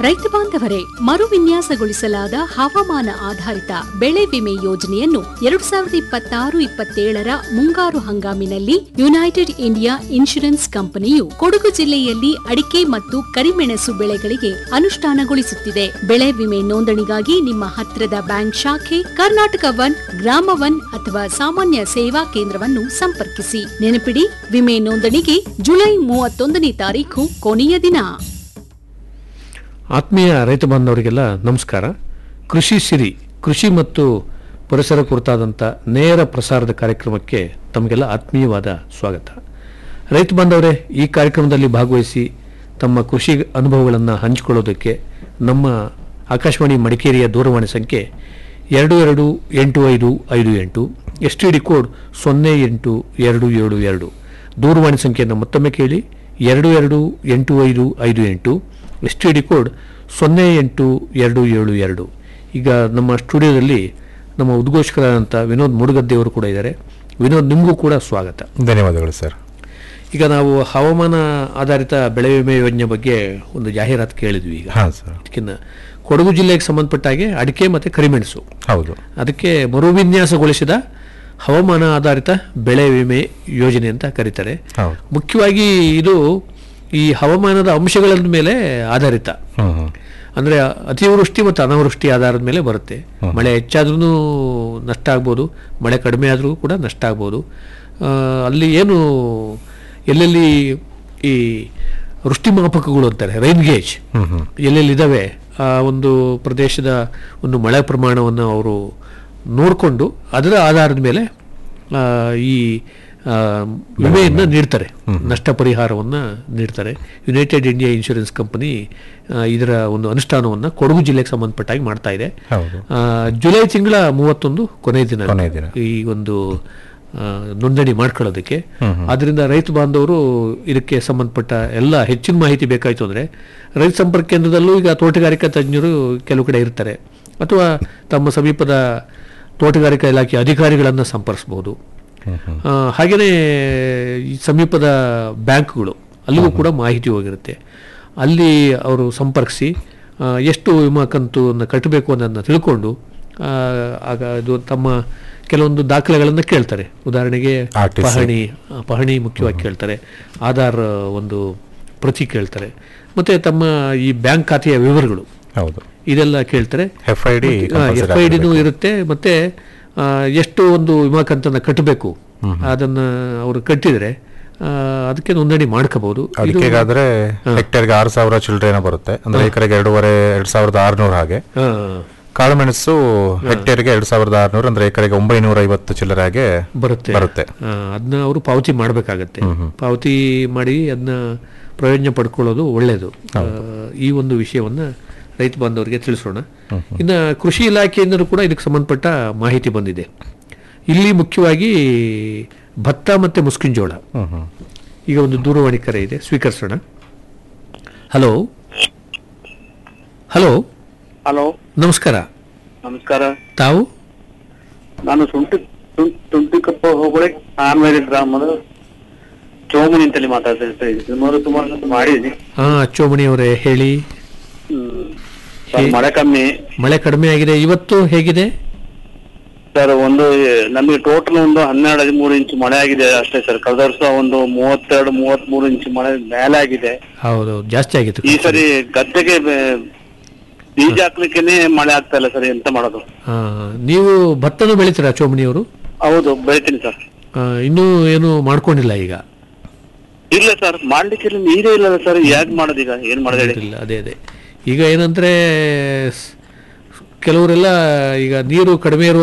ರೈತ ಬಾಂಧವರೇ ಮರು ವಿನ್ಯಾಸಗೊಳಿಸಲಾದ ಹವಾಮಾನ ಆಧಾರಿತ ಬೆಳೆ ವಿಮೆ ಯೋಜನೆಯನ್ನು ಎರಡು ಸಾವಿರದ ಇಪ್ಪತ್ತಾರು ಇಪ್ಪತ್ತೇಳರ ಮುಂಗಾರು ಹಂಗಾಮಿನಲ್ಲಿ ಯುನೈಟೆಡ್ ಇಂಡಿಯಾ ಇನ್ಶೂರೆನ್ಸ್ ಕಂಪನಿಯು ಕೊಡಗು ಜಿಲ್ಲೆಯಲ್ಲಿ ಅಡಿಕೆ ಮತ್ತು ಕರಿಮೆಣಸು ಬೆಳೆಗಳಿಗೆ ಅನುಷ್ಠಾನಗೊಳಿಸುತ್ತಿದೆ ಬೆಳೆ ವಿಮೆ ನೋಂದಣಿಗಾಗಿ ನಿಮ್ಮ ಹತ್ತಿರದ ಬ್ಯಾಂಕ್ ಶಾಖೆ ಕರ್ನಾಟಕ ವನ್ ಗ್ರಾಮ ವನ್ ಅಥವಾ ಸಾಮಾನ್ಯ ಸೇವಾ ಕೇಂದ್ರವನ್ನು ಸಂಪರ್ಕಿಸಿ ನೆನಪಿಡಿ ವಿಮೆ ನೋಂದಣಿಗೆ ಜುಲೈ ಮೂವತ್ತೊಂದನೇ ತಾರೀಖು ಕೊನೆಯ ದಿನ ಆತ್ಮೀಯ ರೈತ ಬಾಂಧವರಿಗೆಲ್ಲ ನಮಸ್ಕಾರ ಕೃಷಿ ಸಿರಿ ಕೃಷಿ ಮತ್ತು ಪರಿಸರ ಕುರಿತಾದಂಥ ನೇರ ಪ್ರಸಾರದ ಕಾರ್ಯಕ್ರಮಕ್ಕೆ ತಮಗೆಲ್ಲ ಆತ್ಮೀಯವಾದ ಸ್ವಾಗತ ರೈತ ಬಾಂಧವರೇ ಈ ಕಾರ್ಯಕ್ರಮದಲ್ಲಿ ಭಾಗವಹಿಸಿ ತಮ್ಮ ಕೃಷಿ ಅನುಭವಗಳನ್ನು ಹಂಚಿಕೊಳ್ಳೋದಕ್ಕೆ ನಮ್ಮ ಆಕಾಶವಾಣಿ ಮಡಿಕೇರಿಯ ದೂರವಾಣಿ ಸಂಖ್ಯೆ ಎರಡು ಎರಡು ಎಂಟು ಐದು ಐದು ಎಂಟು ಎಸ್ ಟಿ ಡಿ ಕೋಡ್ ಸೊನ್ನೆ ಎಂಟು ಎರಡು ಏಳು ಎರಡು ದೂರವಾಣಿ ಸಂಖ್ಯೆಯನ್ನು ಮತ್ತೊಮ್ಮೆ ಕೇಳಿ ಎರಡು ಎರಡು ಎಂಟು ಐದು ಐದು ಎಂಟು ಎಸ್ ಟಿ ಡಿ ಕೋಡ್ ಸೊನ್ನೆ ಎಂಟು ಎರಡು ಏಳು ಎರಡು ಈಗ ನಮ್ಮ ಸ್ಟುಡಿಯೋದಲ್ಲಿ ನಮ್ಮ ಉದ್ಘೋಷಕರಾದಂಥ ವಿನೋದ್ ಮುಡುಗದ್ದೆಯವರು ಕೂಡ ಇದ್ದಾರೆ ವಿನೋದ್ ನಿಮಗೂ ಕೂಡ ಸ್ವಾಗತ ಧನ್ಯವಾದಗಳು ಸರ್ ಈಗ ನಾವು ಹವಾಮಾನ ಆಧಾರಿತ ಬೆಳೆ ವಿಮೆ ಯೋಜನೆ ಬಗ್ಗೆ ಒಂದು ಜಾಹೀರಾತು ಕೇಳಿದ್ವಿ ಈಗ ಹಾಂ ಸರ್ ಅದಕ್ಕಿಂತ ಕೊಡಗು ಜಿಲ್ಲೆಗೆ ಸಂಬಂಧಪಟ್ಟ ಹಾಗೆ ಅಡಿಕೆ ಮತ್ತು ಕರಿಮೆಣಸು ಹೌದು ಅದಕ್ಕೆ ಮರುವಿನ್ಯಾಸಗೊಳಿಸಿದ ಹವಾಮಾನ ಆಧಾರಿತ ಬೆಳೆ ವಿಮೆ ಯೋಜನೆ ಅಂತ ಕರೀತಾರೆ ಹೌದು ಮುಖ್ಯವಾಗಿ ಇದು ಈ ಹವಾಮಾನದ ಅಂಶಗಳ ಮೇಲೆ ಆಧಾರಿತ ಹ್ಮ್ ಹ್ಮ್ ಅಂದರೆ ಅತಿವೃಷ್ಟಿ ಮತ್ತು ಅನಾವೃಷ್ಟಿ ಆಧಾರದ ಮೇಲೆ ಬರುತ್ತೆ ಮಳೆ ಹೆಚ್ಚಾದ್ರೂ ನಷ್ಟ ಆಗ್ಬೋದು ಮಳೆ ಕಡಿಮೆ ಆದರೂ ಕೂಡ ನಷ್ಟ ಆಗ್ಬೋದು ಆ, ಅಲ್ಲಿ ಏನು ಎಲ್ಲೆಲ್ಲಿ ಈ ವೃಷ್ಟಿ ಮಾಪಕಗಳು ಅಂತಾರೆ ರೈನ್ ಗೇಜ್ ಹ್ಮ್ ಹ್ಮ್ ಎಲ್ಲೆಲ್ಲಿ ಇದ್ದಾವೆ ಆ ಒಂದು ಪ್ರದೇಶದ ಒಂದು ಮಳೆ ಪ್ರಮಾಣವನ್ನು ಅವರು ನೋಡಿಕೊಂಡು ಅದರ ಆಧಾರದ ಮೇಲೆ ಆ, ಈ ಆ, ವಿಮೆಯನ್ನು ನೀಡ್ತಾರೆ ನಷ್ಟ ಪರಿಹಾರವನ್ನು ನೀಡ್ತಾರೆ ಯುನೈಟೆಡ್ ಇಂಡಿಯಾ ಇನ್ಶೂರೆನ್ಸ್ ಕಂಪನಿ ಆ, ಇದರ ಒಂದು ಅನುಷ್ಠಾನವನ್ನು ಕೊಡಗು ಜಿಲ್ಲೆಗೆ ಸಂಬಂಧಪಟ್ಟಾಗಿ ಮಾಡ್ತಾ ಇದೆ ಹೌದು ಆ, ಜುಲೈ ತಿಂಗಳ ಮೂವತ್ತೊಂದು ಕೊನೆಯ ದಿನ ಕೊನೆಯ ದಿನ. ಈ ಒಂದು ಆ, ನೋಂದಣಿ ಮಾಡ್ಕೊಳ್ಳೋದಕ್ಕೆ ಆದ್ರಿಂದ ರೈತ ಬಾಂಧವರು ಇದಕ್ಕೆ ಸಂಬಂಧಪಟ್ಟ ಎಲ್ಲ ಹೆಚ್ಚಿನ ಮಾಹಿತಿ ಬೇಕಾಯಿತು ಅಂದರೆ ರೈತ ಸಂಪರ್ಕ ಕೇಂದ್ರದಲ್ಲೂ ಈಗ ತೋಟಗಾರಿಕಾ ತಜ್ಞರು ಕೆಲವು ಕಡೆ ಇರ್ತಾರೆ ಅಥವಾ ತಮ್ಮ ಸಮೀಪದ ತೋಟಗಾರಿಕಾ ಇಲಾಖೆ ಅಧಿಕಾರಿಗಳನ್ನು ಸಂಪರ್ಸ್ಬೋದು ಹ್ಮ್ ಹ್ಮ್ ಆ, ಹಾಗೇನೇ ಈ ಸಮೀಪದ ಬ್ಯಾಂಕ್ಗಳು ಅಲ್ಲಿಗೂ ಕೂಡ ಮಾಹಿತಿ ಹೋಗಿರುತ್ತೆ ಅಲ್ಲಿ ಅವರು ಸಂಪರ್ಕಿಸಿ ಆ, ಎಷ್ಟು ವಿಮಾ ಕಂತನ್ನು ಕಟ್ಟಬೇಕು ಅನ್ನೋದನ್ನ ತಿಳ್ಕೊಂಡು ಆ, ಆಗ ಅದು ತಮ್ಮ ಕೆಲವೊಂದು ದಾಖಲೆಗಳನ್ನು ಕೇಳ್ತಾರೆ ಉದಾಹರಣೆಗೆ RTC. ಪಹಣಿ ಆ, ಪಹಣಿ ಮುಖ್ಯವಾಗಿ ಕೇಳ್ತಾರೆ ಆಧಾರ್ ಒಂದು ಪ್ರತಿ ಕೇಳ್ತಾರೆ ಮತ್ತು ತಮ್ಮ ಈ ಬ್ಯಾಂಕ್ ಖಾತೆಯ ವಿವರಗಳು ಹೌದು ಇದೆಲ್ಲ ಕೇಳ್ತಾರೆ F I D F I ಡಿನೂ ಇರುತ್ತೆ ಮತ್ತೆ ಆ, ಎಷ್ಟು ಒಂದು ವಿಮಾ ಕಂತನ್ನ ಕಟ್ಟಬೇಕು ಅದನ್ನ ಅವರು ಕಟ್ಟಿದ್ರೆ ಆ, ಅದಕ್ಕೆ ನೋಂದಣಿ ಮಾಡ್ಕೋಬಹುದು ಅಡಿಕೆಗಾದ್ರೆ ಹೆಕ್ಟೇರ್ಗೆ ಆರು ಸಾವಿರ ಚಿಲ್ಲರೆನ ಬರುತ್ತೆ ಅಂದ್ರೆ ಎಕರೆಗೆ ಎರಡೂವರೆ ಎರಡ್ ಸಾವಿರದ ಆರ್ನೂರು ಹಾಗೆ ಕಾಳುಮೆಣಸು ಹೆಕ್ಟೇರ್ಗೆ ಎರಡ್ ಸಾವಿರದ ಆರ್ನೂರು ಅಂದ್ರೆ ಎಕರೆಗೆ ಒಂಬೈನೂರ ಐವತ್ತು ಚಿಲ್ಲರೆ ಹಾಗೆ ಬರುತ್ತೆ ಬರುತ್ತೆ ಅದನ್ನ ಅವರು ಪಾವತಿ ಮಾಡಬೇಕಾಗತ್ತೆ ಪಾವತಿ ಮಾಡಿ ಅದನ್ನ ಪ್ರಯೋಜನ ಪಡ್ಕೊಳ್ಳೋದು ಒಳ್ಳೆಯದು ಆ, ಈ ಒಂದು ವಿಷಯವನ್ನ ರೈತ ಬಾಂಧವರಿಗೆ ತಿಳಿಸೋಣ ಇನ್ನು ಕೃಷಿ ಇಲಾಖೆಯಿಂದಲೂ ಕೂಡ ಇದಕ್ಕೆ ಸಂಬಂಧಪಟ್ಟ ಮಾಹಿತಿ ಬಂದಿದೆ ಇಲ್ಲಿ ಮುಖ್ಯವಾಗಿ ಭತ್ತ ಮತ್ತೆ ಮುಸ್ಕಿನ ಜೋಳ ಹ್ಮ್ ಹ್ಮ್ ಈಗ ಒಂದು ದೂರವಾಣಿ ಕರೆ ಇದೆ ಸ್ವೀಕರಿಸೋಣ ಹಲೋ ಹಲೋ ಹಲೋ ನಮಸ್ಕಾರ ನಮಸ್ಕಾರ ತಾವು ನಾನು ಸುಂಟಿ ಸುಂ- ಸುಂಟಿಕೊಪ್ಪ ಹೋಬಳಿ ಆರ್ಮೇರಿ ಗ್ರಾಮದ ಚೋಮನಿ ಅಂತೇಳಿ ಮಾತಾಡ್ತಾ ಇದ್ದೀನಿ ಸುಮಾರು ಸುಮಾರು ಸಲ ಮಾಡಿದ್ದೀನಿ ಹಾ ಚೋಮಣಿ ಅವರೇ ಹೇಳಿ ಹ್ಮ್. ಸರ್, ಮಳೆ ಕಮ್ಮಿ ಮಳೆ ಕಡಿಮೆ ಆಗಿದೆ ಇವತ್ತು ಹೇಗಿದೆ ಸರ್ ಒಂದು ನಮಗೆ ಟೋಟಲ್ ಒಂದು ಹನ್ನೆರಡು ಹದಿಮೂರು ಇಂಚು ಮಳೆ ಆಗಿದೆ ಅಷ್ಟೇ ಸರ್ ಕಳೆದ ವರ್ಷ ಒಂದು ಮೂವತ್ತೆರಡು ಮೂವತ್ತ್ ಮೂರು ಇಂಚು ಮಳೆ ಮೇಲೆ ಆಗಿದೆ ಹೌದು ಜಾಸ್ತಿ ಆಗಿತ್ತು ಈ ಸರಿ ಗದ್ದೆಗೆ ಬೆ- ಬೀಜ ಹಾಕ್ಲಿಕ್ಕೇನೆ ಮಳೆ ಆಗ್ತಾ ಇಲ್ಲ ಸರ್ ಎಂತ ಮಾಡೋದು ಹಾ, ನೀವು ಭತ್ತನೂ ಬೆಳಿತೀರಾ ಚೋಮಣಿ ಅವರು ಹೌದು ಬೆಳಿತೀನಿ ಸರ್ ಇನ್ನೂ ಏನು ಮಾಡ್ಕೊಂಡಿಲ್ಲ ಈಗ ಇಲ್ಲ ಸರ್ ಮಾಡ್ಲಿಕ್ಕೆ ಇಲ್ಲಿ ನೀರೇ ಇಲ್ಲ ಸರ್ ಯಾಕೆ ಮಾಡೋದು ಈಗ ಏನ್ ಮಾಡೋದು ಹೇಳಿ ಇಲ್ಲ ಅದೇ ಅದೇ ಈಗ ಏನಂದ್ರೆ ಸ್- ಕೆಲವರೆಲ್ಲ ಈಗ ನೀರು ಕಡಿಮೆ ಇರುವ